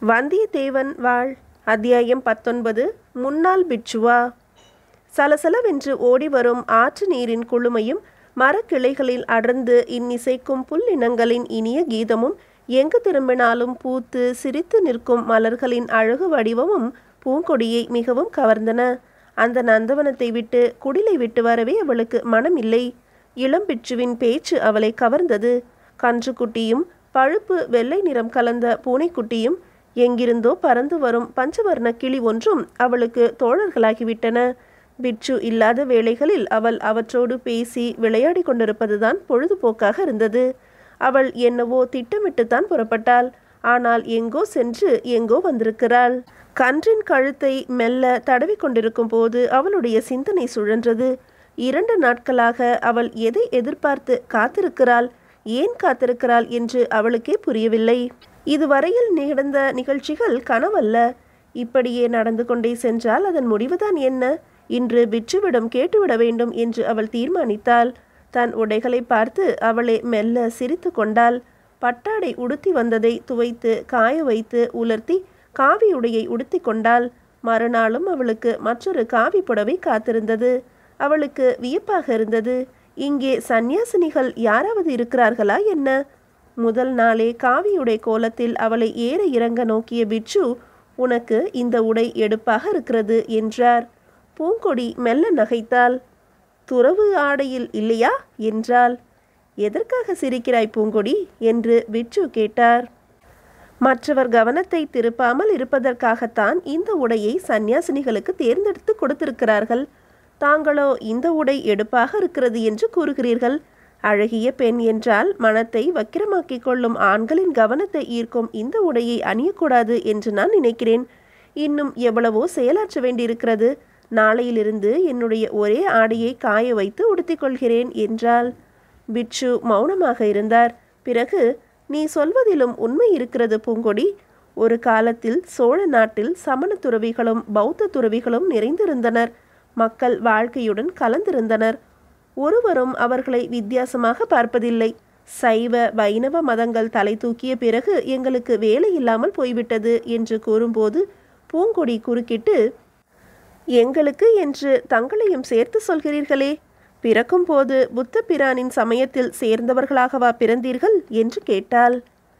வந்தியத்தேவன் வாழ் அத்தியாயம் பத்தொன்பது முன்னாள் பிட்சுவா சலசலவென்று ஓடி வரும் ஆற்று நீரின் குளுமையும் மரக்கிளைகளில் அடர்ந்து இன்னிசைக்கும் புல்லினங்களின் இனிய கீதமும் எங்கு திரும்பினாலும் பூத்து சிரித்து நிற்கும் மலர்களின் அழகு வடிவமும் பூங்கொடியை மிகவும் கவர்ந்தன அந்த நந்தவனத்தை விட்டு குடிலை விட்டு வரவே அவளுக்கு மனமில்லை இளம்பிச்சுவின் பேச்சு அவளை கவர்ந்தது கன்றுக்குட்டியும் பழுப்பு வெள்ளை நிறம் கலந்த பூனைக்குட்டியும் எங்கிருந்தோ பறந்து வரும் பஞ்சவர்ண கிளி ஒன்றும் அவளுக்கு தோழர்களாகிவிட்டன பிட்சு இல்லாத வேளைகளில் அவள் அவற்றோடு பேசி விளையாடி கொண்டிருப்பதுதான் பொழுதுபோக்காக இருந்தது அவள் என்னவோ திட்டமிட்டுத்தான் புறப்பட்டாள் ஆனால் எங்கோ சென்று எங்கோ வந்திருக்கிறாள் கன்றின் கழுத்தை மெல்ல தடவி கொண்டிருக்கும் போது அவளுடைய சிந்தனை சுழன்றது இரண்டு நாட்களாக அவள் எதை எதிர்பார்த்து காத்திருக்கிறாள் ஏன் காத்திருக்கிறாள் என்று அவளுக்கே புரியவில்லை இதுவரையில் நடந்த நிகழ்ச்சிகள் கனவல்ல இப்படியே நடந்து கொண்டே சென்றால் அதன் முடிவுதான் என்ன இன்று பிட்சுவிடம் கேட்டுவிட வேண்டும் என்று அவள் தீர்மானித்தாள் தன் உடைகளை பார்த்து அவளை மெல்ல சிரித்து கொண்டாள் பட்டாடை உடுத்தி வந்ததை துவைத்து காய வைத்து உலர்த்தி காவி உடையை உடுத்தி கொண்டாள் மறுநாளும் அவளுக்கு மற்றொரு காவி புடவை காத்திருந்தது அவளுக்கு வியப்பாக இருந்தது இங்கே சந்நியாசினிகள் யாராவது இருக்கிறார்களா என்ன முதல் நாளே காவியுடை கோலத்தில் அவளை ஏற இறங்க நோக்கிய பிட்சு உனக்கு இந்த உடை எடுப்பாக இருக்கிறது என்றார் பூங்கொடி மெல்ல நகைத்தாள் துறவு ஆடையில் இல்லையா என்றாள் எதற்காக சிரிக்கிறாய் பூங்கொடி என்று பிட்சு கேட்டார் மற்றவர் கவனத்தை திருப்பாமல் இருப்பதற்காகத்தான் இந்த உடையை சந்நியாசினிகளுக்கு தேர்ந்தெடுத்து கொடுத்திருக்கிறார்கள் தாங்களோ இந்த உடை எடுப்பாக இருக்கிறது என்று கூறுகிறீர்கள் அழகிய பெண் என்றால் மனத்தை வக்கிரமாக்கிக் கொள்ளும் ஆண்களின் கவனத்தை ஈர்க்கும் இந்த உடையை அணியக்கூடாது என்று நான் நினைக்கிறேன் இன்னும் எவ்வளவோ செயலாற்ற வேண்டியிருக்கிறது நாளையிலிருந்து என்னுடைய ஒரே ஆடையை காய வைத்து உடுத்திக் கொள்கிறேன் என்றாள் பிட்சு மௌனமாக இருந்தார் பிறகு நீ சொல்வதிலும் உண்மை இருக்கிறது பூங்கொடி ஒரு காலத்தில் சோழ நாட்டில் சமண துறவிகளும் பௌத்த துறவிகளும் நிறைந்திருந்தனர் மக்கள் வாழ்க்கையுடன் கலந்திருந்தனர் ஒருவரும் அவர்களை வித்தியாசமாக பார்ப்பதில்லை சைவ வைணவ மதங்கள் தலை தூக்கிய பிறகு எங்களுக்கு வேலை இல்லாமல் போய்விட்டது என்று கூறும்போது பூங்கொடி குறுக்கிட்டு எங்களுக்கு என்று தங்களையும் சேர்த்து சொல்கிறீர்களே பிறக்கும்போது புத்த பிரானின் சமயத்தில் சேர்ந்தவர்களாகவா பிறந்தீர்கள் என்று கேட்டாள்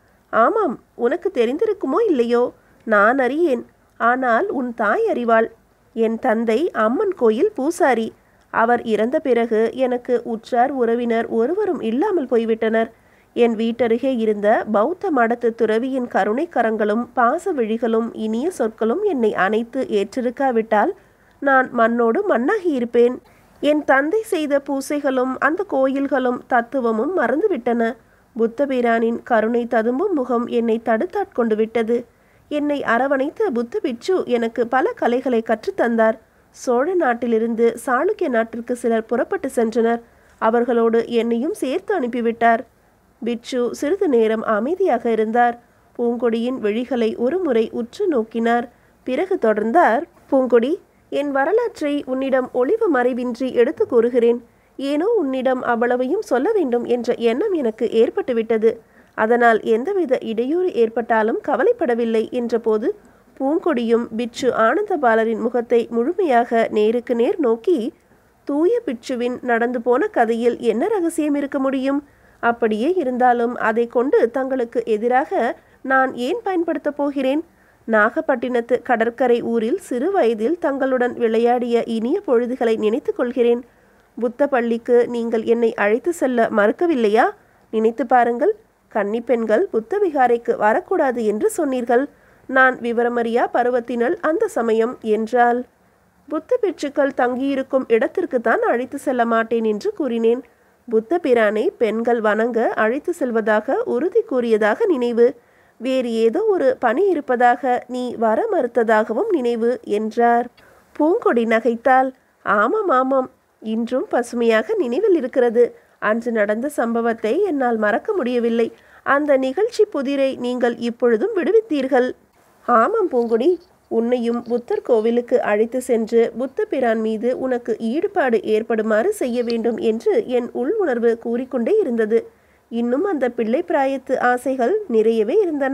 ஆமாம் உனக்கு தெரிந்திருக்குமோ இல்லையோ நான் அறியேன் ஆனால் உன் தாய் அறிவாள் என் தந்தை அம்மன் கோயில் பூசாரி அவர் இறந்த பிறகு எனக்கு உற்றார் உறவினர் ஒருவரும் இல்லாமல் போய்விட்டனர் என் வீட்டருகே இருந்த பௌத்த மடத்து துறவியின் கருணை கரங்களும் பாச விழிகளும் இனிய சொற்களும் என்னை அணைத்து ஏற்றிருக்காவிட்டால் நான் மண்ணோடு மண்ணாகி இருப்பேன் என் தந்தை செய்த பூசைகளும் அந்த கோயில்களும் தத்துவமும் மறந்துவிட்டன புத்தபிரானின் கருணை ததும்பும் முகம் என்னை தடுத்தாட்கொண்டு விட்டது என்னை அரவணைத்த புத்த பிட்சு எனக்கு பல கலைகளை கற்றுத்தந்தார் சோழ நாட்டிலிருந்து சாளுக்கிய நாட்டிற்கு சிலர் புறப்பட்டு சென்றனர் அவர்களோடு என்னையும் சேர்த்து அனுப்பிவிட்டார் பிட்சு சிறிது நேரம் அமைதியாக இருந்தார் பூங்கொடியின் விழிகளை ஒருமுறை உற்று நோக்கினார் பிறகு தொடர்ந்தார் பூங்கொடி என் வரலாற்றை உன்னிடம் ஒளிவு மறைவின்றி எடுத்து கூறுகிறேன் ஏனோ உன்னிடம் அவ்வளவையும் சொல்ல வேண்டும் என்ற எண்ணம் எனக்கு ஏற்பட்டுவிட்டது அதனால் எந்தவித இடையூறு ஏற்பட்டாலும் கவலைப்படவில்லை என்றபோது பூங்கொடியும் பிட்சு ஆனந்தபாலரின் முகத்தை முழுமையாக நேருக்கு நேர் நோக்கி தூய பிட்சுவின் நடந்து போன கதையில் என்ன ரகசியம் இருக்க முடியும் அப்படியே இருந்தாலும் அதை கொண்டு தங்களுக்கு எதிராக நான் ஏன் பயன்படுத்தப் போகிறேன் நாகப்பட்டினத்து கடற்கரை ஊரில் சிறு வயதில் தங்களுடன் விளையாடிய இனிய பொழுதுகளை நினைத்து கொள்கிறேன் புத்த பள்ளிக்கு நீங்கள் என்னை அழைத்து செல்ல மறுக்கவில்லையா நினைத்து பாருங்கள் கன்னி பெண்கள் புத்த விகாரைக்கு வரக்கூடாது என்று சொன்னீர்கள் நான் விவரமறியா பருவத்தினள் அந்த சமயம் என்றால் புத்த பிட்சுக்கள் தங்கியிருக்கும் இடத்திற்கு தான் அழைத்து செல்ல மாட்டேன் என்று கூறினேன் புத்த பிரானை பெண்கள் வணங்க அழைத்து செல்வதாக உறுதி கூறியதாக நினைவு வேறு ஏதோ ஒரு பணி இருப்பதாக நீ வர மறுத்ததாகவும் நினைவு என்றார் பூங்கொடி நகைத்தால் ஆமாம் ஆமாம் இன்றும் பசுமையாக நினைவில் இருக்கிறது அன்று நடந்த சம்பவத்தை என்னால் மறக்க முடியவில்லை அந்த நிகழ்ச்சி புதிரை நீங்கள் இப்பொழுதும் விடுவித்தீர்கள் ஆமாம் பூங்குடி உன்னையும் புத்தர் கோவிலுக்கு அழைத்து சென்று புத்த பிரான் மீது உனக்கு ஈடுபாடு ஏற்படுமாறு செய்ய வேண்டும் என்று என் உள் உணர்வு கூறிக்கொண்டே இருந்தது இன்னும் அந்த பிள்ளை பிராயத்து ஆசைகள் நிறையவே இருந்தன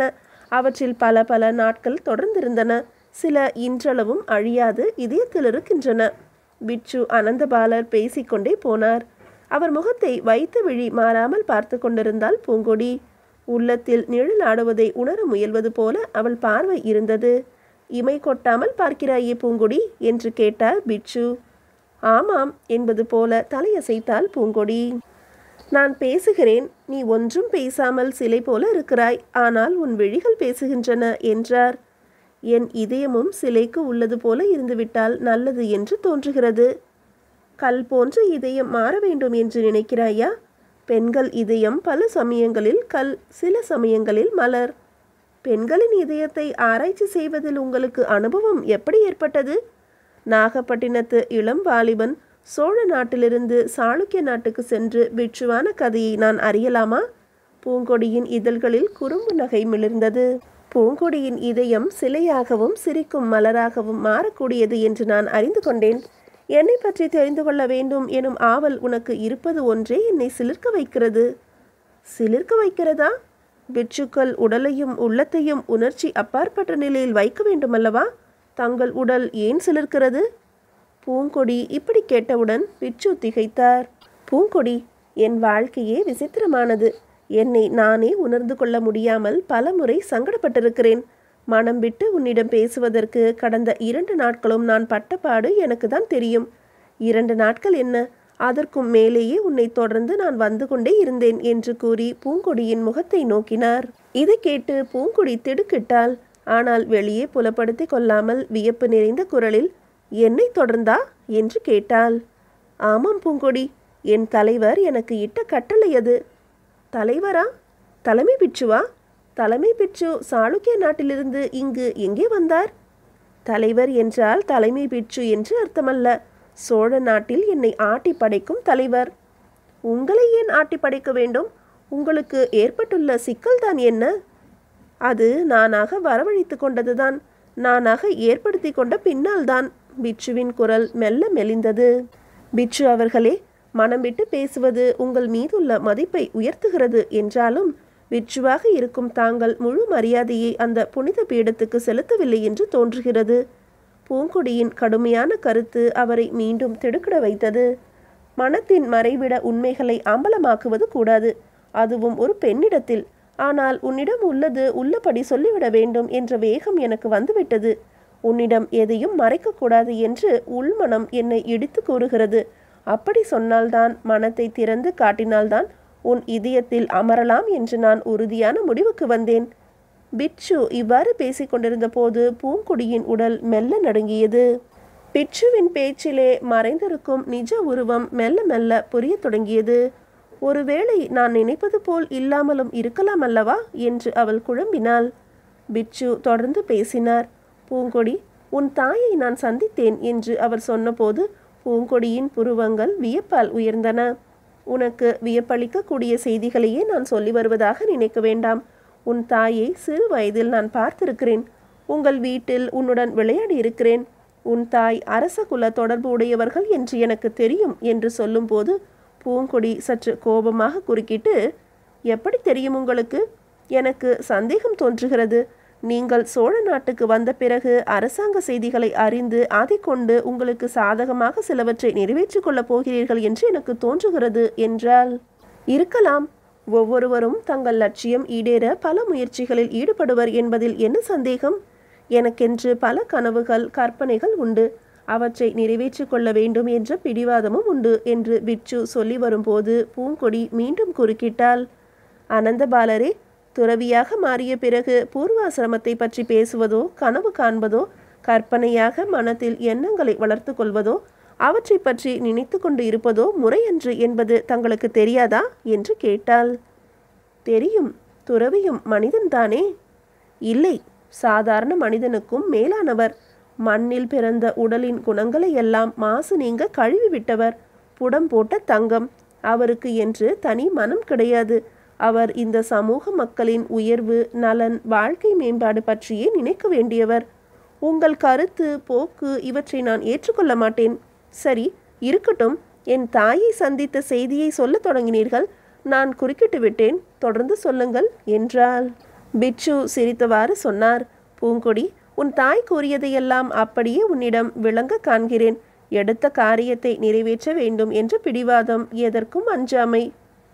அவற்றில் பல பல நாட்கள் தொடர்ந்திருந்தன சில இன்றளவும் அழியாது இதயத்தில் இருக்கின்றன பிட்சு அனந்தபாலர் பேசிக்கொண்டே போனார் அவர் முகத்தை வைத்த விழி மாறாமல் பார்த்து கொண்டிருந்தாள் பூங்கொடி உள்ளத்தில் நிழல் ஆடுவதை உணர முயல்வது போல அவள் பார்வை இருந்தது இமை கொட்டாமல் பார்க்கிறாயே பூங்கொடி என்று கேட்டார் பிட்சு ஆமாம் என்பது போல தலையசைத்தாள் பூங்கொடி நான் பேசுகிறேன் நீ ஒன்றும் பேசாமல் சிலை போல இருக்கிறாய் ஆனால் உன் விழிகள் பேசுகின்றன என்றார் என் இதயமும் சிலைக்கு உள்ளது போல இருந்துவிட்டால் நல்லது என்று தோன்றுகிறது கல் போன்ற இதயம் மாற வேண்டும் என்று நினைக்கிறாயா பெண்கள் இதயம் பல சமயங்களில் கல் சில சமயங்களில் மலர் பெண்களின் இதயத்தை ஆராய்ச்சி செய்வதில் உங்களுக்கு அனுபவம் எப்படி ஏற்பட்டது நாகப்பட்டினத்து இளம் வாலிபன் சோழ நாட்டிலிருந்து சாளுக்கிய நாட்டுக்கு சென்று பிட்சுவான கதையை நான் அறியலாமா பூங்கொடியின் இதழ்களில் குறும்பு நகை மிளிர்ந்தது பூங்கொடியின் இதயம் சிலையாகவும் சிரிக்கும் மலராகவும் மாறக்கூடியது என்று நான் அறிந்து கொண்டேன் என்னை பற்றி தெரிந்து கொள்ள வேண்டும் எனும் ஆவல் உனக்கு இருப்பது ஒன்றே என்னை சிலிர்க்க வைக்கிறது சிலிர்க்க வைக்கிறதா பிட்சுக்கள் உடலையும் உள்ளத்தையும் உணர்ச்சி அப்பாற்பட்ட நிலையில் வைக்க வேண்டுமல்லவா தங்கள் உடல் ஏன் சிலிர்க்கிறது பூங்கொடி இப்படி கேட்டவுடன் பிட்சு திகைத்தார் பூங்கொடி என் வாழ்க்கையே விசித்திரமானது என்னை நானே உணர்ந்து கொள்ள முடியாமல் பலமுறை சங்கடப்பட்டிருக்கிறேன் மனம் விட்டு உன்னிடம் பேசுவதற்கு கடந்த இரண்டு நாட்களும் நான் பட்டப்பாடு எனக்கு தான் தெரியும் இரண்டு நாட்கள் என்ன அதற்கும் மேலேயே உன்னை தொடர்ந்து நான் வந்து கொண்டே இருந்தேன் என்று கூறி பூங்கொடியின் முகத்தை நோக்கினார் இதை கேட்டு பூங்கொடி திடுக்கிட்டாள் ஆனால் வெளியே புலப்படுத்திக் கொள்ளாமல் வியப்பு நிறைந்த குரலில் என்னை தொடர்ந்தா என்று கேட்டாள் ஆமாம் பூங்கொடி என் தலைவர் எனக்கு இட்ட கட்டளை அது தலைவரா தலைமை பிச்சுவா தலைமை பிச்சு சாளுக்கிய நாட்டிலிருந்து இங்கு எங்கே வந்தார் தலைவர் என்றால் தலைமை பிச்சு என்று அர்த்தமல்ல சோழ நாட்டில் என்னை ஆட்டி படைக்கும் தலைவர் உங்களை ஏன் ஆட்டி படைக்க வேண்டும் உங்களுக்கு ஏற்பட்டுள்ள சிக்கல்தான் என்ன அது நானாக வரவழைத்து கொண்டதுதான் நானாக ஏற்படுத்தி கொண்ட பின்னால்தான் பிட்சுவின் குரல் மெல்ல மெலிந்தது பிட்சு அவர்களே மனம் விட்டு பேசுவது உங்கள் மீதுள்ள மதிப்பை உயர்த்துகிறது என்றாலும் பிட்சுவாக இருக்கும் தாங்கள் முழு மரியாதையை அந்த புனித பீடத்துக்கு செலுத்தவில்லை என்று தோன்றுகிறது பூங்கொடியின் கடுமையான கருத்து அவரை மீண்டும் திடுக்கிட வைத்தது மனத்தின் மறைவிட உண்மைகளை அம்பலமாக்குவது கூடாது அதுவும் ஒரு பெண்ணிடத்தில் ஆனால் உன்னிடம் உள்ளது உள்ளபடி சொல்லிவிட வேண்டும் என்ற வேகம் எனக்கு வந்துவிட்டது உன்னிடம் எதையும் மறைக்கக்கூடாது என்று உள்மனம் என்னை இடித்து கூறுகிறது அப்படி சொன்னால்தான் மனத்தை திறந்து காட்டினால்தான் உன் இதயத்தில் அமரலாம் என்று நான் உறுதியான முடிவுக்கு வந்தேன் பிட்சு இவ்வாறு பேசிக் கொண்டிருந்த போது பூங்குடியின் உடல் மெல்ல நடுங்கியது பிட்சுவின் பேச்சிலே மறைந்திருக்கும் நிஜ உருவம் மெல்ல மெல்ல புரியத் தொடங்கியது ஒருவேளை நான் நினைப்பது போல் இல்லாமலும் இருக்கலாம் அல்லவா என்று அவள் குழம்பினாள் பிட்சு தொடர்ந்து பேசினார் பூங்கொடி உன் தாயை நான் சந்தித்தேன் என்று அவர் சொன்னபோது பூங்கொடியின் புருவங்கள் வியப்பால் உயர்ந்தன உனக்கு வியப்பளிக்கக்கூடிய செய்திகளையே நான் சொல்லி வருவதாக நினைக்க வேண்டாம் உன் தாயை சிறு வயதில் நான் பார்த்திருக்கிறேன் உங்கள் வீட்டில் உன்னுடன் விளையாடி இருக்கிறேன் உன் தாய் அரச குல தொடர்பு உடையவர்கள் என்று எனக்கு தெரியும் என்று சொல்லும்போது பூங்கொடி சற்று கோபமாக குறுக்கிட்டு எப்படி தெரியும் உங்களுக்கு எனக்கு சந்தேகம் தோன்றுகிறது நீங்கள் சோழ நாட்டுக்கு வந்த பிறகு அரசாங்க செய்திகளை அறிந்து அதை கொண்டு உங்களுக்கு சாதகமாக சிலவற்றை நிறைவேற்றிக் கொள்ளப் போகிறீர்கள் என்று எனக்கு தோன்றுகிறது என்றால் இருக்கலாம் ஒவ்வொருவரும் தங்கள் லட்சியம் ஈடேற பல முயற்சிகளில் ஈடுபடுவர் என்பதில் என்ன சந்தேகம் எனக்கென்று பல கனவுகள் கற்பனைகள் உண்டு அவற்றை நிறைவேற்றிக் கொள்ள வேண்டும் என்ற பிடிவாதமும் உண்டு என்று பிட்சு சொல்லி வரும்போது பூங்கொடி மீண்டும் குறுக்கிட்டாள் அனந்தபாலரே துறவியாக மாறிய பிறகு பூர்வாசிரமத்தை பற்றி பேசுவதோ கனவு காண்பதோ கற்பனையாக மனத்தில் எண்ணங்களை வளர்த்து கொள்வதோ அவற்றை பற்றி நினைத்து கொண்டு இருப்பதோ முறையன்று என்பது தங்களுக்கு தெரியாதா என்று கேட்டாள் தெரியும் துறவியும் மனிதன்தானே இல்லை சாதாரண மனிதனுக்கும் மேலானவர் மண்ணில் பிறந்த உடலின் குணங்களை எல்லாம் மாசு நீங்க கழுவி விட்டவர் புடம் போட்ட தங்கம் அவருக்கு என்று தனி மனம் கிடையாது அவர் இந்த சமூக மக்களின் உயர்வு நலன் வாழ்க்கை மேம்பாடு பற்றியே நினைக்க வேண்டியவர் உங்கள் கருத்து போக்கு இவற்றை நான் ஏற்றுக்கொள்ள மாட்டேன் சரி இருக்கட்டும் என் தாயை சந்தித்த செய்தியை சொல்லத் தொடங்கினீர்கள் நான் குறுக்கிட்டு விட்டேன் தொடர்ந்து சொல்லுங்கள் என்றாள் பிட்சு சிரித்தவாறு சொன்னார் பூங்கொடி உன் தாய் கூறியதையெல்லாம் அப்படியே உன்னிடம் விளங்க காண்கிறேன் எடுத்த காரியத்தை நிறைவேற்ற வேண்டும் என்ற பிடிவாதம் எதற்கும் அஞ்சாமை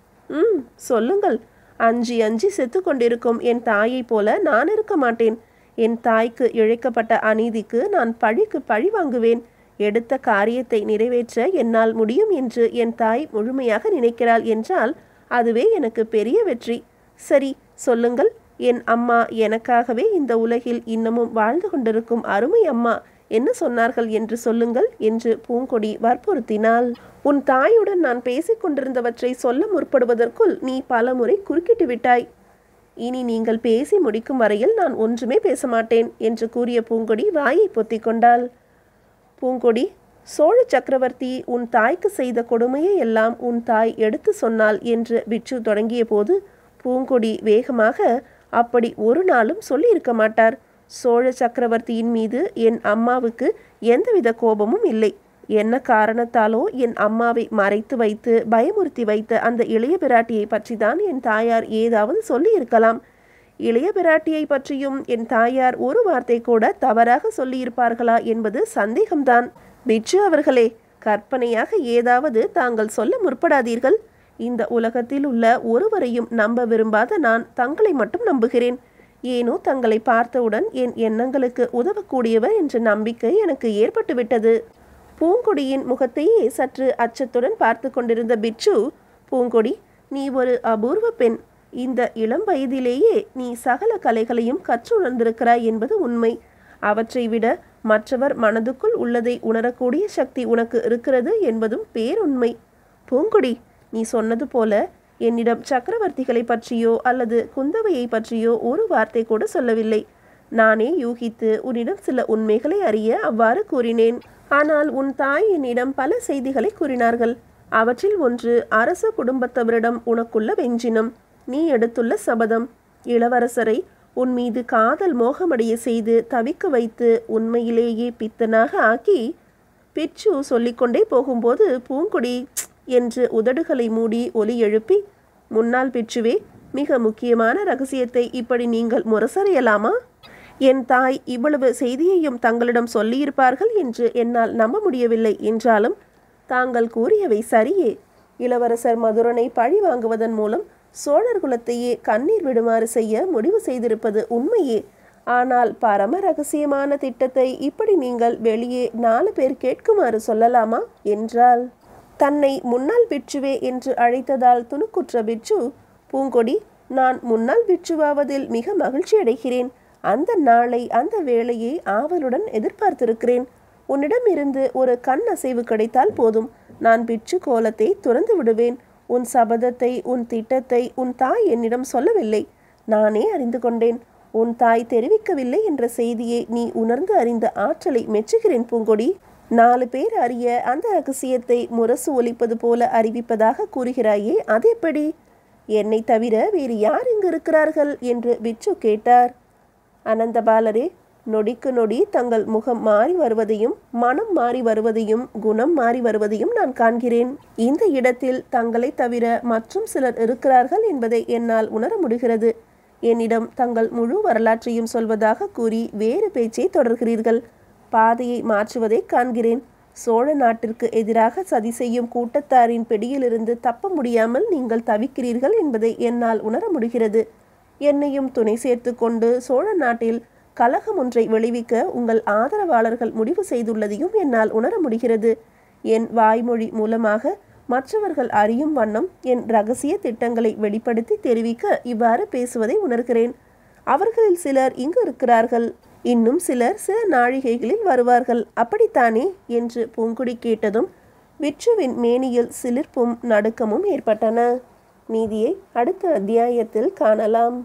ம் சொல்லுங்கள் அஞ்சி அஞ்சி செத்து கொண்டிருக்கும் என் தாயைப் போல நான் இருக்க மாட்டேன் என் தாய்க்கு இழைக்கப்பட்ட அநீதிக்கு நான் பழிக்கு பழி வாங்குவேன் எடுத்த காரியத்தை நிறைவேற்ற என்னால் முடியும் என்று என் தாய் முழுமையாக நினைக்கிறாள் என்றால் அதுவே எனக்கு பெரிய வெற்றி சரி சொல்லுங்கள் என் அம்மா எனக்காகவே இந்த உலகில் இன்னமும் வாழ்ந்து கொண்டிருக்கும் அருமை அம்மா என்ன சொன்னார்கள் என்று சொல்லுங்கள் என்று பூங்கொடி வற்புறுத்தினாள் உன் தாயுடன் நான் பேசிக் கொண்டிருந்தவற்றை சொல்ல முற்படுவதற்குள் நீ பலமுறை குறுக்கிட்டு விட்டாய் இனி நீங்கள் பேசி முடிக்கும் வரையில் நான் ஒன்றுமே பேச மாட்டேன் என்று கூறிய பூங்கொடி வாயை பொத்திக் கொண்டாள் பூங்கொடி சோழ சக்கரவர்த்தி உன் தாய்க்கு செய்த கொடுமையை எல்லாம் உன் தாய் எடுத்து சொன்னாள் என்று பிட்சு தொடங்கிய போது பூங்கொடி வேகமாக அப்படி ஒரு நாளும் சொல்லியிருக்க மாட்டார் சோழ சக்கரவர்த்தியின் மீது என் அம்மாவுக்கு எந்தவித கோபமும் இல்லை என்ன காரணத்தாலோ என் அம்மாவை மறைத்து வைத்து பயமுறுத்தி வைத்த அந்த இளைய பிராட்டியை பற்றிதான் என் தாயார் ஏதாவது சொல்லியிருக்கலாம் இளைய பிராட்டியை பற்றியும் என் தாயார் ஒரு வார்த்தை கூட தவறாக சொல்லியிருப்பார்களா என்பது சந்தேகம்தான் பிட்சு அவர்களே கற்பனையாக ஏதாவது தாங்கள் சொல்ல முற்படாதீர்கள் இந்த உலகத்தில் உள்ள ஒருவரையும் நம்ப விரும்பாத நான் தங்களை மட்டும் நம்புகிறேன் ஏனோ தங்களை பார்த்தவுடன் என் எண்ணங்களுக்கு உதவக்கூடியவர் என்ற நம்பிக்கை எனக்கு ஏற்பட்டுவிட்டது பூங்கொடியின் முகத்தையே சற்று அச்சத்துடன் பார்த்து கொண்டிருந்த பிட்சு பூங்கொடி நீ ஒரு அபூர்வ பெண் இந்த இளம் வயதிலேயே நீ சகல கலைகளையும் கற்றுணர்ந்திருக்கிறாய் என்பது உண்மை அவற்றை விட மற்றவர் மனதுக்குள் உள்ளதை உணரக்கூடிய சக்தி உனக்கு இருக்கிறது என்பதும் பேருண்மை பூங்கொடி நீ சொன்னது போல என்னிடம் சக்கரவர்த்திகளை பற்றியோ அல்லது குந்தவையை பற்றியோ ஒரு வார்த்தை கூட சொல்லவில்லை நானே யூகித்து உன்னிடம் சில உண்மைகளை அறிய அவ்வாறு கூறினேன் ஆனால் உன் தாய் என்னிடம் பல செய்திகளை கூறினார்கள் அவற்றில் ஒன்று அரச குடும்பத்தவரிடம் உனக்குள்ள வெஞ்சினம் நீ எடுத்துள்ள சபதம் இளவரசரை உன் மீது காதல் மோகமடைய செய்து தவிக்க வைத்து உண்மையிலேயே பித்தனாக ஆக்கி பிச்சு சொல்லிக்கொண்டே போகும்போது பூங்குடி "ப்ச்" என்று உதடுகளை மூடி ஒலி எழுப்பி முன்னாள் பிச்சுவே மிக முக்கியமான ரகசியத்தை இப்படி நீங்கள் முரசறையலாமா என் தாய் இவ்வளவு செய்தியையும் தங்களிடம் சொல்லியிருப்பார்கள் என்று என்னால் நம்ப முடியவில்லை என்றாலும் தாங்கள் கூறியவை சரியே இளவரசர் மதுரனை பழி வாங்குவதன் மூலம் சோழர் குலத்தையே கண்ணீர் விடுமாறு செய்ய முடிவு செய்திருப்பது உண்மையே ஆனால் பரம ரகசியமான திட்டத்தை இப்படி நீங்கள் வெளியே நாலு பேர் கேட்குமாறு சொல்லலாமா என்றால் தன்னை முன்னாள் பிட்சுவே என்று அழைத்ததால் துணுக்குற்ற பிட்சு பூங்கொடி நான் முன்னாள் பிட்சுவாவதில் மிக மகிழ்ச்சி அடைகிறேன் அந்த நாளை அந்த வேளையை ஆவலுடன் எதிர்பார்த்திருக்கிறேன் உன்னிடமிருந்து ஒரு கண் அசைவு கிடைத்தால் போதும் நான் பிட்சு கோலத்தை துறந்து விடுவேன் உன் சபதத்தை உன் திட்டத்தை உன் தாய் என்னிடம் சொல்லவில்லை நானே அறிந்து கொண்டேன் உன் தாய் தெரிவிக்கவில்லை என்ற செய்தியை நீ உணர்ந்து அறிந்த ஆற்றலை மெச்சுகிறேன் பூங்கொடி நாலு பேர் அறிய அந்த ரகசியத்தை முரசு ஒலிப்பது போல அறிவிப்பதாக கூறுகிறாயே அது எப்படி என்னை தவிர வேறு யார் இங்கு இருக்கிறார்கள் என்று பிச்சு கேட்டார் அனந்தபாலரே நொடிக்கு நொடி தங்கள் முகம் மாறி வருவதையும் மனம் மாறி வருவதையும் குணம் மாறி வருவதையும் நான் காண்கிறேன் இந்த இடத்தில் தங்களை தவிர மற்றும் சிலர் இருக்கிறார்கள் என்பதை என்னால் உணர முடிகிறது என்னிடம் தங்கள் முழு வரலாற்றையும் சொல்வதாக கூறி வேறு பேச்சை தொடர்கிறீர்கள் பாதையை மாற்றுவதை காண்கிறேன் சோழ நாட்டிற்கு எதிராக சதி செய்யும் கூட்டத்தாரின் பிடியிலிருந்து தப்ப முடியாமல் நீங்கள் தவிக்கிறீர்கள் என்பதை என்னால் உணர முடிகிறது என்னையும் துணை சேர்த்து கொண்டு சோழ நாட்டில் கலகம் ஒன்றை விளைவிக்க உங்கள் ஆதரவாளர்கள் முடிவு செய்துள்ளதையும் என்னால் உணர முடிகிறது என் வாய்மொழி மூலமாக மற்றவர்கள் அறியும் வண்ணம் என் ரகசிய திட்டங்களை வெளிப்படுத்தி தெரிவிக்க இவ்வாறு பேசுவதை உணர்கிறேன் அவர்களில் சிலர் இங்கு இருக்கிறார்கள் இன்னும் சிலர் சில நாழிகைகளில் வருவார்கள் அப்படித்தானே என்று பூங்குடி கேட்டதும் விற்றுவின் மேனியில் சிலிர்ப்பும் நடுக்கமும் ஏற்பட்டன நீதியை அடுத்த அத்தியாயத்தில் காணலாம்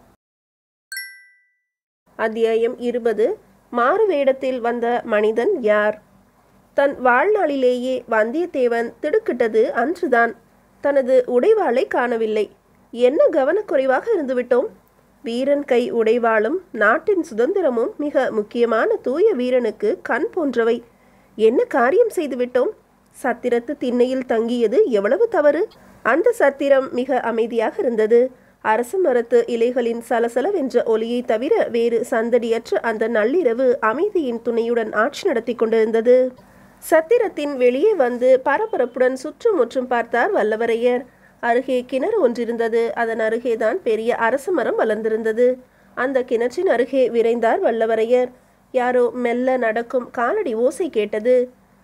அத்தியாயம் இருபது மாறு வேடத்தில் வந்த மனிதன் யார் தன் வாழ்நாளிலேயே வந்தியத்தேவன் திடுக்கிட்டது அன்றுதான் தனது உடைவாளை காணவில்லை என்ன கவனக்குறைவாக இருந்துவிட்டோம் வீரன் கை உடைவாளும் நாட்டின் சுதந்திரமும் மிக முக்கியமான தூய வீரனுக்கு கண் போன்றவை என்ன காரியம் செய்துவிட்டோம் சத்திரத்து திண்ணையில் தங்கியது எவ்வளவு தவறு அந்த சத்திரம் மிக அமைதியாக இருந்தது அரச மரத்து இலைகளின் சலசலவென்ற ஒலியை தவிர வேறு சந்தடியற்ற அந்த நள்ளிரவு அமைதியின் துணையுடன் ஆட்சி நடத்தி கொண்டிருந்தது சத்திரத்தின் வெளியே வந்து பரபரப்புடன் சுற்றுமுற்றும் பார்த்தார் வல்லவரையர் அருகே கிணறு ஒன்றிருந்தது அதன் அருகேதான் பெரிய அரச மரம் வளர்ந்திருந்தது அந்த கிணற்றின் அருகே விரைந்தார் வல்லவரையர் யாரோ மெல்ல நடக்கும் காலடி ஓசை கேட்டது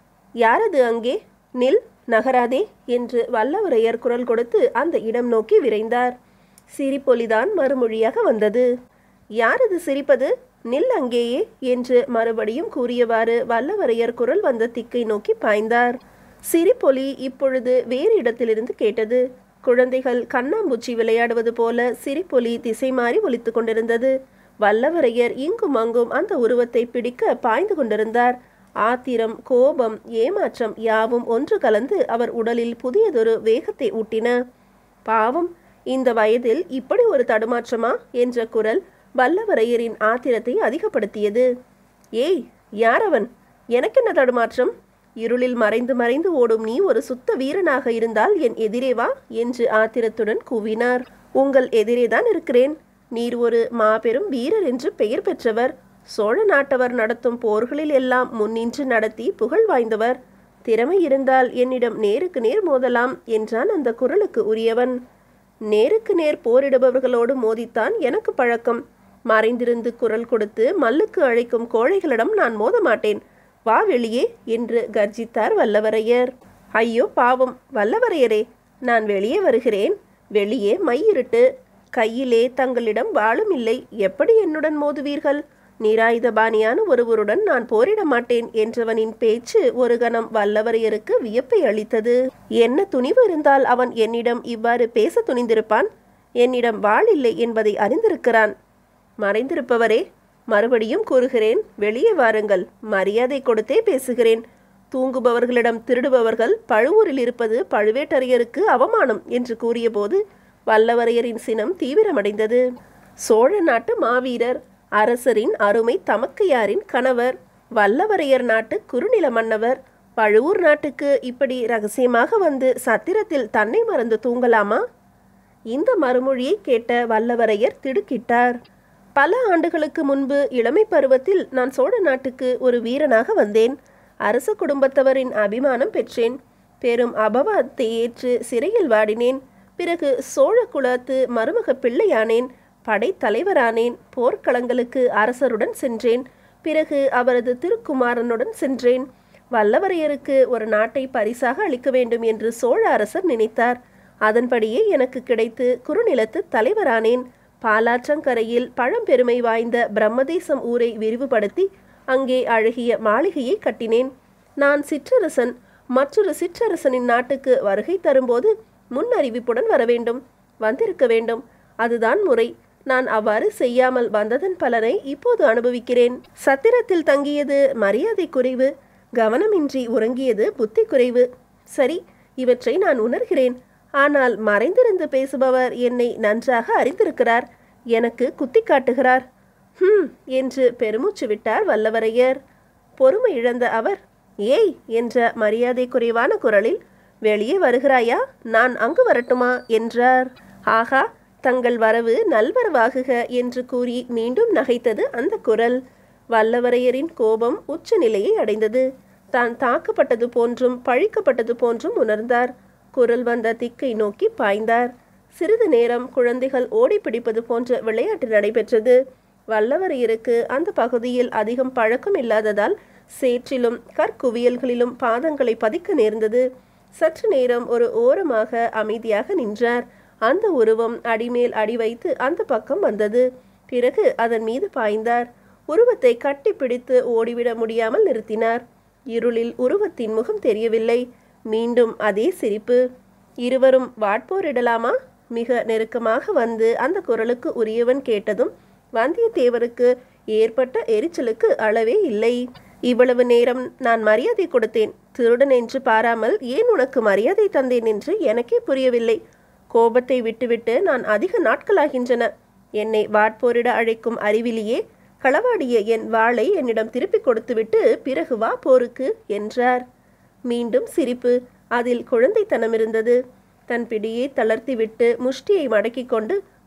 யாரது அங்கே நில் நகராதே என்று வல்லவரையர் குரல் கொடுத்து அந்த இடம் நோக்கி விரைந்தார் சிரிப்பொலிதான் மறுமொழியாக வந்தது யாரது சிரிப்பது நில் அங்கேயே என்று மறுபடியும் கூறியவாறு வல்லவரையர் குரல் வந்த திக்கை நோக்கி பாய்ந்தார் சிரிப்பொலி இப்பொழுது வேறு இடத்திலிருந்து கேட்டது குழந்தைகள் கண்ணாம்பூச்சி விளையாடுவது போல சிரிப்பொலி திசை மாறி ஒலித்து கொண்டிருந்தது வல்லவரையர் இங்கும் அங்கும் அந்த உருவத்தை பிடிக்க பாய்ந்து கொண்டிருந்தார் ஆத்திரம் கோபம் ஏமாற்றம் யாவும் ஒன்று கலந்து அவர் உடலில் புதியதொரு வேகத்தை ஊட்டின பாவம் இந்த வயதில் இப்படி ஒரு தடுமாற்றமா என்ற குரல் வல்லவரையரின் ஆத்திரத்தை அதிகப்படுத்தியது ஏய் யார் அவன் எனக்கென்ன தடுமாற்றம் இருளில் மறைந்து மறைந்து ஓடும் நீ ஒரு சுத்த வீரனாக இருந்தால் என் எதிரே வா என்று ஆத்திரத்துடன் கூவினார் உங்கள் எதிரேதான் இருக்கிறேன் நீர் ஒரு மாபெரும் வீரர் என்று பெயர் பெற்றவர் சோழ நாட்டவர் நடத்தும் போர்களில் எல்லாம் முன்னின்று நடத்தி புகழ் வாய்ந்தவர் திறமை இருந்தால் என்னிடம் நேருக்கு நேர் மோதலாம் என்றான் அந்த குரலுக்கு உரியவன் நேருக்கு நேர் போரிடுபவர்களோடு மோதித்தான் எனக்கு பழக்கம் மறைந்திருந்து குரல் கொடுத்து மல்லுக்கு அழைக்கும் கோழைகளிடம் நான் மோத மாட்டேன் வா வெளியே என்று கர்ஜித்தார் வல்லவரையர் ஐயோ பாவம் வல்லவரையரே நான் வெளியே வருகிறேன் வெளியே மையிருட்டு கையிலே தங்களிடம் வாளும் இல்லை எப்படி என்னுடன் மோதுவீர்கள் நிராயுதபாணியான ஒருவருடன் நான் போரிட மாட்டேன் என்றவனின் பேச்சு ஒரு கணம் வல்லவரையருக்கு வியப்பை அளித்தது என்ன துணிவு இருந்தால் அவன் என்னிடம் இவ்வாறு பேச துணிந்திருப்பான் என்னிடம் வாள் இல்லை என்பதை அறிந்திருக்கிறான் மறைந்திருப்பவரே மறுபடியும் கூறுகிறேன் வெளியே வாருங்கள் மரியாதை கொடுத்தே பேசுகிறேன் தூங்குபவர்களிடம் திருடுபவர்கள் பழுவூரில் இருப்பது பழுவேட்டரையருக்கு அவமானம் என்று கூறியபோது வல்லவரையரின் சினம் தீவிரமடைந்தது சோழ நாட்டு மாவீரர் அரசரின் அருமை தமக்கையாரின் கணவர் வல்லவரையர் நாட்டு குறுநில மன்னவர் பழுவூர் நாட்டுக்கு இப்படி ரகசியமாக வந்து சத்திரத்தில் தன்னை மறந்து தூங்கலாமா இந்த மறுமொழியை கேட்ட வல்லவரையர் திடுக்கிட்டார் பல ஆண்டுகளுக்கு முன்பு இளமை பருவத்தில் நான் சோழ நாட்டுக்கு ஒரு வீரனாக வந்தேன் அரச குடும்பத்தவரின் அபிமானம் பெற்றேன் பெரும் அபவாதத்தை ஏற்று சிறையில் வாடினேன் பிறகு சோழ குலத்து மருமக பிள்ளையானேன் படைத்தலைவரானேன் போர்க்களங்களுக்கு அரசருடன் சென்றேன் பிறகு அவரது திருக்குமாரனுடன் சென்றேன் வல்லவரையருக்கு ஒரு நாட்டை பரிசாக அளிக்க வேண்டும் என்று சோழ அரசர் நினைத்தார் அதன்படியே எனக்கு கிடைத்து குறுநிலத்து தலைவரானேன் பாலாற்றங்கரையில் பழம்பெருமை வாய்ந்த பிரம்மதேசம் ஊரை விரிவுபடுத்தி அங்கே அழகிய மாளிகையை கட்டினேன் நான் சிற்றரசன் மற்றொரு சிற்றரசனின் நாட்டுக்கு வருகை தரும்போது முன் அறிவிப்புடன் வர வேண்டும் வந்திருக்க வேண்டும் அதுதான் முறை நான் அவ்வாறு செய்யாமல் வந்ததன் பலனை இப்போது அனுபவிக்கிறேன் சத்திரத்தில் தங்கியது மரியாதை குறைவு கவனமின்றி உறங்கியது புத்தி குறைவு சரி இவற்றை நான் உணர்கிறேன் ஆனால் மறைந்திருந்து பேசுபவர் என்னை நன்றாக அறிந்திருக்கிறார் எனக்கு குத்தி காட்டுகிறார் ஹம் என்று பெருமூச்சு விட்டார் வல்லவரையர் பொறுமை இழந்த அவர் ஏய் என்ற மரியாதை குறைவான குரலில் வெளியே வருகிறாயா நான் அங்கு வரட்டுமா என்றார் ஆகா தங்கள் வரவு நல்வரவாகுக என்று கூறி மீண்டும் நகைத்தது அந்த குரல் வல்லவரையரின் கோபம் உச்ச நிலையை அடைந்தது தான் தாக்கப்பட்டது போன்றும் பழிக்கப்பட்டது போன்றும் உணர்ந்தார் குரல் வந்த திக்கை நோக்கி பாய்ந்தார் சிறிது நேரம் குழந்தைகள் ஓடி பிடிப்பது போன்ற விளையாட்டு நடைபெற்றது வல்லவரையருக்கு அந்த பகுதியில் அதிகம் பழக்கம் இல்லாததால் சேற்றிலும் கற்குவியல்களிலும் பாதங்களை பதிக்க நேர்ந்தது சற்று நேரம் ஒரு ஓரமாக அமைதியாக நின்றார் அந்த உருவம் அடிமேல் அடி வைத்து அந்த பக்கம் வந்தது பிறகு அதன் மீது பாய்ந்தார் உருவத்தை கட்டிப்பிடித்து ஓடிவிட முடியாமல் நிறுத்தினார் இருளில் உருவத்தின் முகம் தெரியவில்லை மீண்டும் அதே சிரிப்பு இருவரும் வாட்போரிடலாமா மிக நெருக்கமாக வந்து அந்த குரலுக்கு உரியவன் கேட்டதும் வந்தியத்தேவருக்கு ஏற்பட்ட எரிச்சலுக்கு அளவே இல்லை இவ்வளவு நேரம் நான் மரியாதை கொடுத்தேன் திருடன் என்று பாராமல் ஏன் உனக்கு மரியாதை தந்தேன் என்று எனக்கே புரியவில்லை கோபத்தை விட்டுவிட்டு நான் அதிக நாட்களாகின்றன என்னை வாட்போரிட அழைக்கும் அறிவிலியே களவாடிய என் வாளை என்னிடம் திருப்பிக் கொடுத்துவிட்டு பிறகு வா போருக்கு என்றார் மீண்டும் சிரிப்பு அதில் குழந்தைத்தனம் இருந்தது தன் பிடியை தளர்த்திவிட்டு முஷ்டியை மடக்கிக் கொண்டு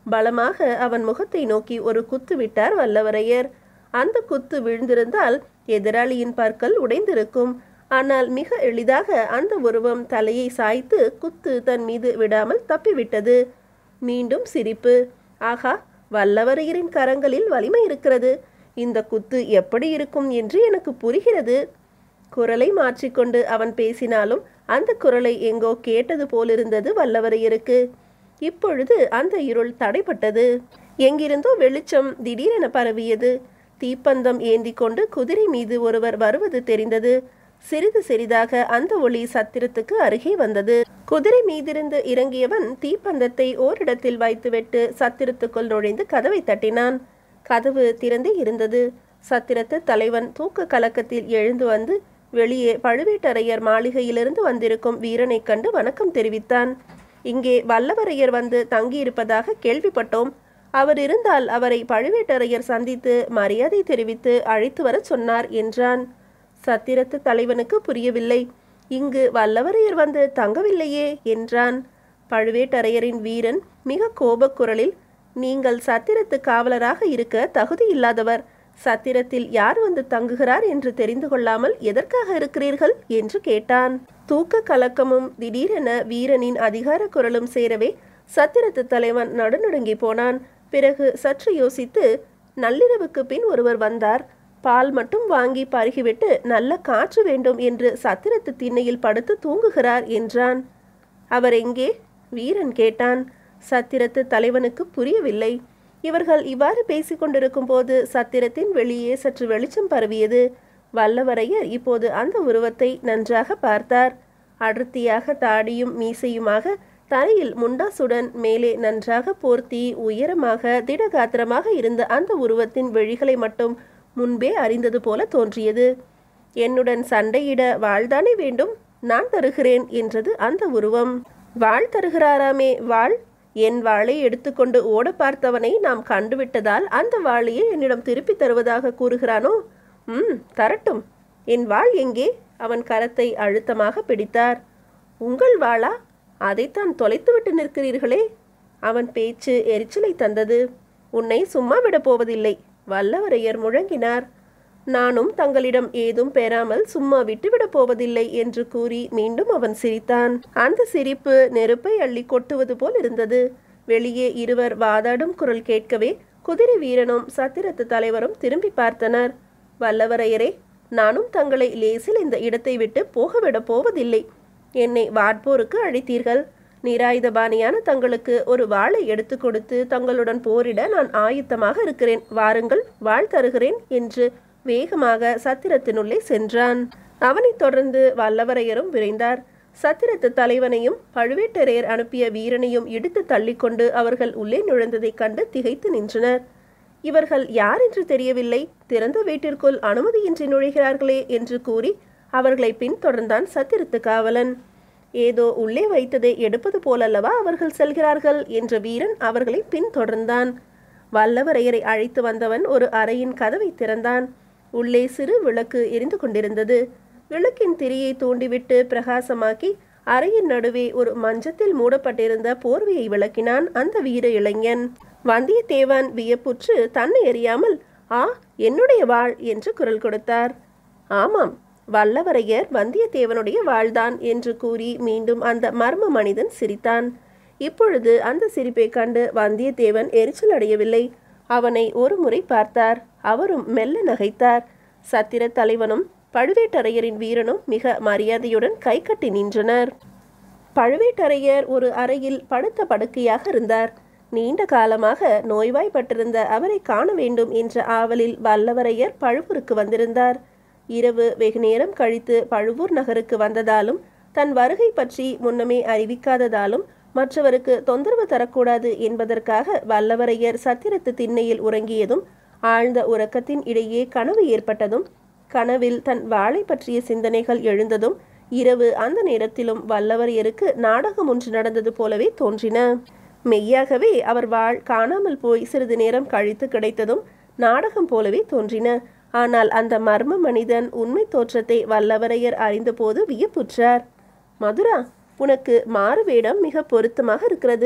பலமாக அவன் முகத்தை நோக்கி ஒரு குத்து விட்டார் வல்லவரையர் அந்த குத்து விழுந்திருந்தால் எதிராளியின் பற்கள் உடைந்திருக்கும் ஆனால் மிக எளிதாக அந்த உருவம் தலையை சாய்த்து குத்து தன் மீது விடாமல் தப்பிவிட்டது மீண்டும் சிரிப்பு ஆகா வல்லவரையரின் கரங்களில் வலிமை இருக்கிறது இந்த குத்து எப்படி இருக்கும் என்று எனக்கு புரிகிறது குரலை மாற்றிக்கொண்டு அவன் பேசினாலும் அந்த குரலை எங்கோ கேட்டது போலிருந்தது வல்லவரையருக்கு இப்பொழுது அந்த இருள் தடைப்பட்டது எங்கிருந்தோ வெளிச்சம் திடீரென பரவியது தீப்பந்தம் ஏந்தி கொண்டு குதிரை மீது ஒருவர் வருவது தெரிந்தது சிறிது சிறிதாக அந்த ஒளி சத்திரத்துக்கு அருகே வந்தது குதிரை மீதிருந்து இறங்கியவன் தீப்பந்தத்தை ஓரிடத்தில் வைத்துவிட்டு சத்திரத்துக்குள் நுழைந்து கதவை தட்டினான் கதவு திறந்தே இருந்தது சத்திரத்து தலைவன் தூக்க கலக்கத்தில் எழுந்து வந்து வெளியே பழுவேட்டரையர் மாளிகையிலிருந்து வந்திருக்கும் வீரனைக் கண்டு வணக்கம் தெரிவித்தான் இங்கே வல்லவரையர் வந்து தங்கியிருப்பதாக கேள்விப்பட்டோம் அவர் இருந்தால் அவரை பழுவேட்டரையர் சந்தித்து மரியாதை தெரிவித்து அழைத்து வரச் சொன்னார் என்றான் சத்திரத்து தலைவனுக்கு புரியவில்லை இங்கு வல்லவரையர் வந்து தங்கவில்லையே என்றான் பழுவேட்டரையரின் வீரன் மிக கோபக் குரலில் நீங்கள் சத்திரத்து காவலராக இருக்க தகுதி இல்லாதவர் சத்திரத்தில் யார் வந்து தங்குகிறார் என்று தெரிந்து கொள்ளாமல் எதற்காக இருக்கிறீர்கள் என்று கேட்டான் தூக்க கலக்கமும் திடீரென வீரனின் அதிகார குரலும் சேரவே சத்திரத்து தலைவன் நடுநடுங்கி போனான் பிறகு சற்று யோசித்து நள்ளிரவுக்கு பின் ஒருவர் வந்தார் பால் மட்டும் வாங்கி பருகிவிட்டு நல்ல காற்று வேண்டும் என்று சத்திரத்து திண்ணையில் படுத்து தூங்குகிறார் என்றான் அவர் எங்கே வீரன் கேட்டான் சத்திரத்து தலைவனுக்கு புரியவில்லை இவர்கள் இவ்வாறு பேசிக்கொண்டிருக்கும் போது சத்திரத்தின் வெளியே சற்று வெளிச்சம் பரவியது வல்லவரையர் இப்போது அந்த உருவத்தை நன்றாக பார்த்தார் அடர்த்தியாக தாடியும் மீசையுமாக தலையில் முண்டாசுடன் மேலே நன்றாக போர்த்தி உயரமாக திடகாத்திரமாக இருந்த அந்த உருவத்தின் விழிகளை மட்டும் முன்பே அறிந்தது போல தோன்றியது என்னுடன் சண்டையிட வாழ்தானே வேண்டும் நான் தருகிறேன் என்றது அந்த உருவம் வாழ் தருகிறாராமே வாழ் என் வாளை எடுத்துக்கொண்டு ஓட பார்த்தவனை நாம் கண்டுவிட்டதால் அந்த வாளையே என்னிடம் திருப்பி தருவதாக கூறுகிறானோ ம் தரட்டும் என் வாள் எங்கே அவன் கரத்தை அழுத்தமாக பிடித்தார் உங்கள் வாளா அதைத்தான் தொலைத்துவிட்டு நிற்கிறீர்களே அவன் பேச்சு எரிச்சலை தந்தது உன்னை சும்மா விடப் போவதில்லை வல்லவரையர் முழங்கினார் நானும் தங்களிடம் ஏதும் பெறாமல் சும்மா விட்டுவிடப் போவதில்லை என்று கூறி மீண்டும் அவன் சிரித்தான் அந்த சிரிப்பு நெருப்பை அள்ளி கொட்டுவது போல் இருந்தது வெளியே இருவர் வாதாடும் குரல் கேட்கவே குதிரை வீரனும் சத்திரத்து தலைவரும் திரும்பி பார்த்தனர் வல்லவரையரே நானும் தங்களை லேசில் இந்த இடத்தை விட்டு போகவிடப் போவதில்லை என்னை வாட்போருக்கு அழைத்தீர்கள் நிராயுதபாணியான தங்களுக்கு ஒரு வாளை எடுத்து கொடுத்து தங்களுடன் போரிட நான் ஆயுத்தமாக இருக்கிறேன் வாருங்கள் வாழ் தருகிறேன் என்று வேகமாக சத்திரத்தினுள்ளே சென்றான் அவனைத் தொடர்ந்து வல்லவரையரும் விரைந்தார் சத்திரத்து தலைவனையும் பழுவேட்டரையர் அனுப்பிய வீரனையும் இடித்து தள்ளிக்கொண்டு அவர்கள் உள்ளே நுழைந்ததைக் கண்டு திகைத்து நின்றனர் இவர்கள் யார் என்று தெரியவில்லை திறந்த வீட்டிற்குள் அனுமதியின்றி நுழைகிறார்களே என்று கூறி அவர்களை பின்தொடர்ந்தான் சத்திரத்து காவலன் ஏதோ உள்ளே வைத்ததை எடுப்பது போலல்லவா அவர்கள் செல்கிறார்கள் என்ற வீரன் அவர்களை பின்தொடர்ந்தான் வல்லவரையரை அழைத்து வந்தவன் ஒரு அறையின் கதவை திறந்தான் உள்ளே சிறு விளக்கு எரிந்து கொண்டிருந்தது விளக்கின் திரியை தூண்டிவிட்டு பிரகாசமாக்கி அறையின் நடுவே ஒரு மஞ்சத்தில் மூடப்பட்டிருந்த போர்வையை விளக்கினான் அந்த வீர இளைஞன் வந்தியத்தேவன் வியப்புற்று தன்னை அறியாமல் ஆ என்னுடைய வாழ் என்று குரல் கொடுத்தார் ஆமாம் வல்லவரையர் வந்தியத்தேவனுடைய வாழ்தான் என்று கூறி மீண்டும் அந்த மர்ம மனிதன் சிரித்தான் இப்பொழுது அந்த சிரிப்பை கண்டு வந்தியத்தேவன் எரிச்சல் அடையவில்லை அவனை ஒரு முறை பார்த்தார் அவரும் மெல்ல நகைத்தார் சத்திர தலைவனும் பழுவேட்டரையரின் வீரனும் மிக மரியாதையுடன் கை கட்டி நின்றனர் பழுவேட்டரையர் ஒரு அறையில் படுத்த படுக்கையாக இருந்தார் நீண்ட காலமாக நோய்வாய்ப்பட்டிருந்த அவரை காண வேண்டும் என்ற ஆவலில் வல்லவரையர் பழுவூருக்கு வந்திருந்தார் இரவு வெகு நேரம் கழித்து பழுவூர் நகருக்கு வந்ததாலும் தன் வருகை பற்றி முன்னமே அறிவிக்காததாலும் மற்றவருக்கு தொந்தரவு தரக்கூடாது என்பதற்காக வல்லவரையர் சத்திரத்து திண்ணையில் உறங்கியதும் ஆழ்ந்த உறக்கத்தின் இடையே கனவு ஏற்பட்டதும் கனவில் தன் வாளை பற்றிய சிந்தனைகள் எழுந்ததும் இரவு அந்த நேரத்திலும் வல்லவரையருக்கு நாடகம் ஒன்று நடந்தது போலவே தோன்றின மெய்யாகவே அவர் வாழ் காணாமல் போய் சிறிது நேரம் கழித்து கிடைத்ததும் நாடகம் போலவே தோன்றின ஆனால் அந்த மர்ம மனிதன் உண்மை தோற்றத்தை வல்லவரையர் அறிந்தபோது வியப்புற்றார் மதுரா உனக்கு மாறு வேடம் மிக பொருத்தமாக இருக்கிறது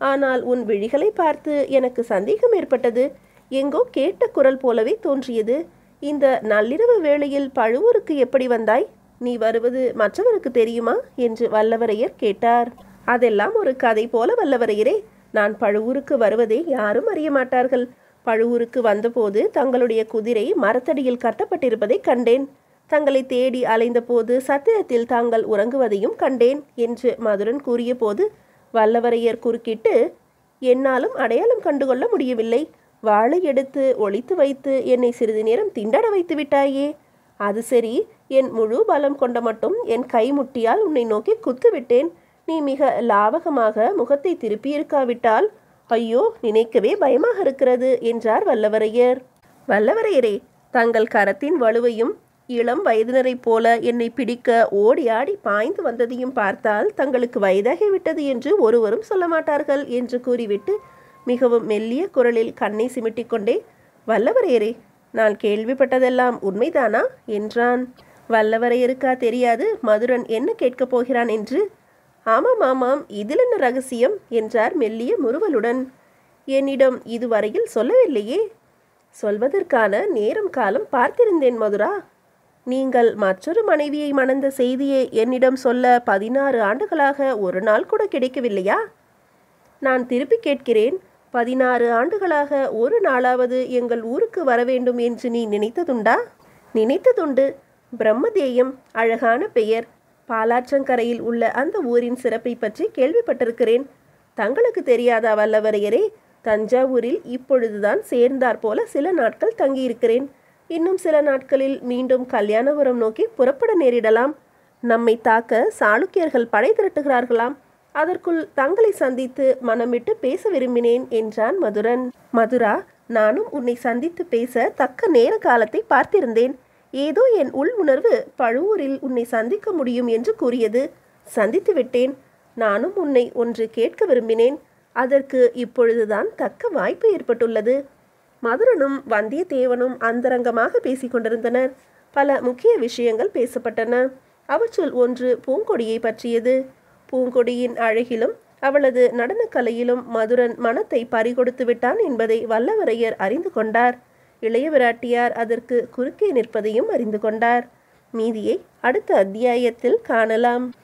ஆனால் உன் விழிகளை பார்த்து எனக்கு சந்தேகம் ஏற்பட்டது எங்கோ கேட்ட குரல் போலவே தோன்றியது இந்த நள்ளிரவு வேளையில் பழுவூருக்கு எப்படி வந்தாய் நீ வருவது மற்றவருக்கு தெரியுமா என்று வல்லவரையர் கேட்டார் அதெல்லாம் ஒரு கதை போல வல்லவரையரே நான் பழுவூருக்கு வருவதை யாரும் அறிய மாட்டார்கள் பழுவூருக்கு வந்தபோது தங்களுடைய குதிரை மரத்தடியில் கட்டப்பட்டிருப்பதை கண்டேன் தங்களை தேடி அலைந்தபோது சத்திரத்தில் தாங்கள் உறங்குவதையும் கண்டேன் என்று மதுரன் கூறியபோது வல்லவரையர் குறுக்கிட்டு என்னாலும் அடையாளம் கண்டுகொள்ள முடியவில்லை வாளை எடுத்து ஒளித்து வைத்து என்னை சிறிது நேரம் திண்டாட வைத்து விட்டாயே அது சரி என் முழு பலம் கொண்ட மட்டும் என் கைமுட்டியால் உன்னை நோக்கி குத்துவிட்டேன் நீ மிக லாவகமாக முகத்தை திருப்பியிருக்காவிட்டால் ஐயோ நினைக்கவே பயமாக இருக்கிறது என்றார் வல்லவரையர் வல்லவரையரே தங்கள் கரத்தின் வலுவையும் இளம் வயதினரைப் போல என்னை பிடிக்க ஓடி ஆடி பாய்ந்து வந்ததையும் பார்த்தால் தங்களுக்கு வயதாகிவிட்டது என்று ஒருவரும் சொல்ல மாட்டார்கள் என்று கூறிவிட்டு மிகவும் மெல்லிய குரலில் கண்ணை சிமிட்டிக் கொண்டே வல்லவரையரே நான் கேள்விப்பட்டதெல்லாம் உண்மைதானா என்றான் வல்லவரையருக்கா தெரியாது மதுரன் என்ன கேட்கப் போகிறான் என்று ஆமாம் ஆமாம் இதில் என்ன ரகசியம் என்றார் மெல்லிய முறுவலுடன் என்னிடம் இதுவரையில் சொல்லவில்லையே சொல்வதற்கான நேரம் காலம் பார்த்திருந்தேன் மதுரா நீங்கள் மற்றொரு மனைவியை மணந்த செய்தியை என்னிடம் சொல்ல பதினாறு ஆண்டுகளாக ஒரு நாள் கூட கிடைக்கவில்லையா நான் திருப்பி கேட்கிறேன் பதினாறு ஆண்டுகளாக ஒரு நாளாவது எங்கள் ஊருக்கு வர வேண்டும் என்று நீ நினைத்ததுண்டா நினைத்ததுண்டு பிரம்மதேயம் அழகான பெயர் பாலாற்றங்கரையில் உள்ள அந்த ஊரின் சிறப்பை பற்றி கேள்விப்பட்டிருக்கிறேன் தங்களுக்கு தெரியாதா வல்லவரையரே தஞ்சாவூரில் இப்பொழுதுதான் சேர்ந்தார் போல சில நாட்கள் தங்கியிருக்கிறேன் இன்னும் சில நாட்களில் மீண்டும் கல்யாணபுரம் நோக்கி புறப்பட நேரிடலாம் நம்மை தாக்க சாளுக்கியர்கள் படை திரட்டுகிறார்களாம் அதற்குள் தங்களை சந்தித்து மனம் விட்டு பேச விரும்பினேன் என்றான் மதுரன் மதுரா நானும் உன்னை சந்தித்து பேச தக்க நேர காலத்தை பார்த்திருந்தேன் ஏதோ என் உள் உணர்வு பழுவூரில் உன்னை சந்திக்க முடியும் என்று கூறியது சந்தித்து விட்டேன் நானும் உன்னை ஒன்று கேட்க விரும்பினேன் அதற்கு இப்பொழுதுதான் தக்க வாய்ப்பு ஏற்பட்டுள்ளது மதுரனும் வந்தியத்தேவனும் அந்தரங்கமாக பேசிக் கொண்டிருந்தனர் பல முக்கிய விஷயங்கள் பேசப்பட்டன அவற்றுள் ஒன்று பூங்கொடியை பற்றியது பூங்கொடியின் அழகிலும் அவளது நடனக்கலையிலும் மதுரன் மனத்தை பறிகொடுத்து விட்டான் என்பதை வல்லவரையர் அறிந்து கொண்டார் இளைய விராட்டியார் அதற்கு குறுக்கே நிற்பதையும் அறிந்து கொண்டார் மீதியை அடுத்த அத்தியாயத்தில் காணலாம்